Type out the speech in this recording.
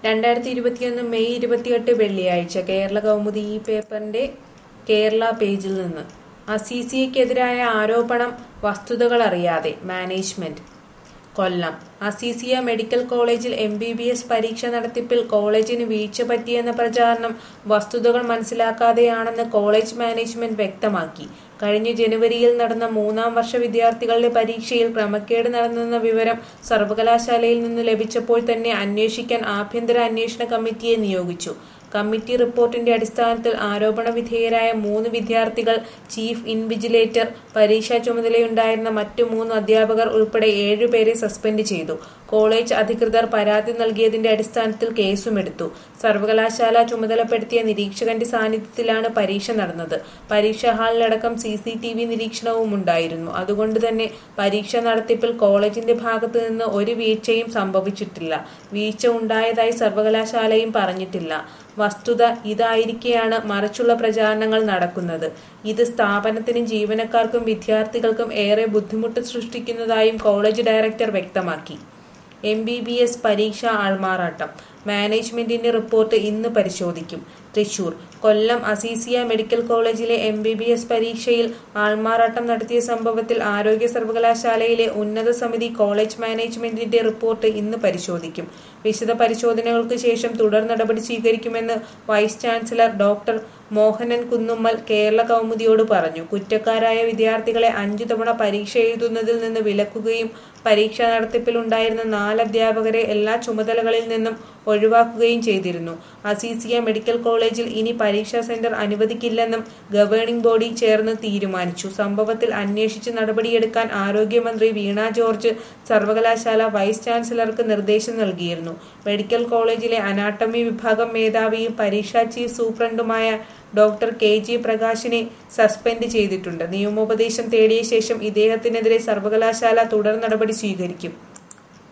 രണ്ടായിരത്തി ഇരുപത്തിയൊന്ന് മെയ് ഇരുപത്തിയെട്ട് വെള്ളിയാഴ്ച കേരള കൗമുദി ഈ പേപ്പറിന്റെ കേരള പേജിൽ നിന്ന് അസീസിയക്കെതിരായ ആരോപണം വസ്തുതകൾ അറിയാതെ മാനേജ്മെന്റ് കൊല്ലം അസീസിയ മെഡിക്കൽ കോളേജിൽ എം ബി ബി എസ് പരീക്ഷ നടത്തിപ്പിൽ കോളേജിന് വീഴ്ച പറ്റിയെന്ന പ്രചാരണം വസ്തുതകൾ മനസ്സിലാക്കാതെയാണെന്ന് കോളേജ് മാനേജ്മെന്റ് വ്യക്തമാക്കി കഴിഞ്ഞ ജനുവരിയിൽ നടന്ന മൂന്നാം വർഷ വിദ്യാർത്ഥികളുടെ പരീക്ഷയിൽ ക്രമക്കേട് നടന്നെന്ന വിവരം സർവകലാശാലയിൽ നിന്ന് ലഭിച്ചപ്പോൾ തന്നെ അന്വേഷിക്കാൻ ആഭ്യന്തര അന്വേഷണ കമ്മിറ്റിയെ നിയോഗിച്ചു കമ്മിറ്റി റിപ്പോർട്ടിന്റെ അടിസ്ഥാനത്തിൽ ആരോപണ വിധേയരായ മൂന്ന് വിദ്യാർത്ഥികൾ ചീഫ് ഇൻവിജിലേറ്റർ പരീക്ഷാ ചുമതലയുണ്ടായിരുന്ന മറ്റു മൂന്ന് അധ്യാപകർ ഉൾപ്പെടെ ഏഴുപേരെ സസ്പെൻഡ് ചെയ്തു കോളേജ് അധികൃതർ പരാതി നൽകിയതിന്റെ അടിസ്ഥാനത്തിൽ കേസുമെടുത്തു സർവകലാശാല ചുമതലപ്പെടുത്തിയ നിരീക്ഷകന്റെ സാന്നിധ്യത്തിലാണ് പരീക്ഷ നടന്നത് പരീക്ഷാ ഹാളിലടക്കം സി സി ടി വി നിരീക്ഷണവും ഉണ്ടായിരുന്നു അതുകൊണ്ട് തന്നെ പരീക്ഷ നടത്തിപ്പിൽ കോളേജിന്റെ ഭാഗത്തു നിന്ന് ഒരു വീഴ്ചയും സംഭവിച്ചിട്ടില്ല വീഴ്ച ഉണ്ടായതായി സർവകലാശാലയും പറഞ്ഞിട്ടില്ല വസ്തുത ഇതായിരിക്കെയാണ് മറിച്ചുള്ള പ്രചാരണങ്ങൾ നടക്കുന്നത് ഇത് സ്ഥാപനത്തിനും ജീവനക്കാർക്കും വിദ്യാർത്ഥികൾക്കും ഏറെ ബുദ്ധിമുട്ട് സൃഷ്ടിക്കുന്നതായും കോളേജ് ഡയറക്ടർ വ്യക്തമാക്കി എം ബി ബി എസ് പരീക്ഷ ആൾമാറാട്ടം മാനേജ്മെന്റിന്റെ റിപ്പോർട്ട് ഇന്ന് പരിശോധിക്കും തൃശൂർ കൊല്ലം അസീസിയ മെഡിക്കൽ കോളേജിലെ എം ബി ബി എസ് പരീക്ഷയിൽ ആൾമാറാട്ടം നടത്തിയ സംഭവത്തിൽ ആരോഗ്യ സർവകലാശാലയിലെ ഉന്നത സമിതി കോളേജ് മാനേജ്മെന്റിന്റെ റിപ്പോർട്ട് ഇന്ന് പരിശോധിക്കും വിശദ പരിശോധനകൾക്ക് ശേഷം തുടർ നടപടി സ്വീകരിക്കുമെന്ന് vice chancellor doctor Mohanan Kunnummal Kerala കൗമുദിയോട് പറഞ്ഞു കുറ്റക്കാരായ വിദ്യാർത്ഥികളെ അഞ്ചു തവണ പരീക്ഷ എഴുതുന്നതിൽ നിന്ന് വിലക്കുകയും പരീക്ഷാ നടത്തിപ്പിലുണ്ടായിരുന്ന നാല് അധ്യാപകരെ എല്ലാ ചുമതലകളിൽ നിന്നും ഒഴിവാക്കുകയും ചെയ്തിരുന്നു അസീസിയ മെഡിക്കൽ കോളേജിൽ ഇനി പരീക്ഷാ സെന്റർ അനുവദിക്കില്ലെന്നും ഗവേണിംഗ് ബോഡി ചേർന്ന് തീരുമാനിച്ചു സംഭവത്തിൽ അന്വേഷിച്ച് നടപടിയെടുക്കാൻ ആരോഗ്യമന്ത്രി വീണ ജോർജ് സർവകലാശാല വൈസ് ചാൻസലർക്ക് നിർദ്ദേശം നൽകിയിരുന്നു മെഡിക്കൽ കോളേജിലെ അനാട്ടമി വിഭാഗം മേധാവിയും പരീക്ഷാ ചീഫ് സൂപ്രണ്ടുമായ ഡോക്ടർ കെ ജി പ്രകാശിനെ സസ്പെൻഡ് ചെയ്തിട്ടുണ്ട് നിയമോപദേശം തേടിയ ശേഷം ഇദ്ദേഹത്തിനെതിരെ സർവകലാശാല തുടർ നടപടി സ്വീകരിക്കും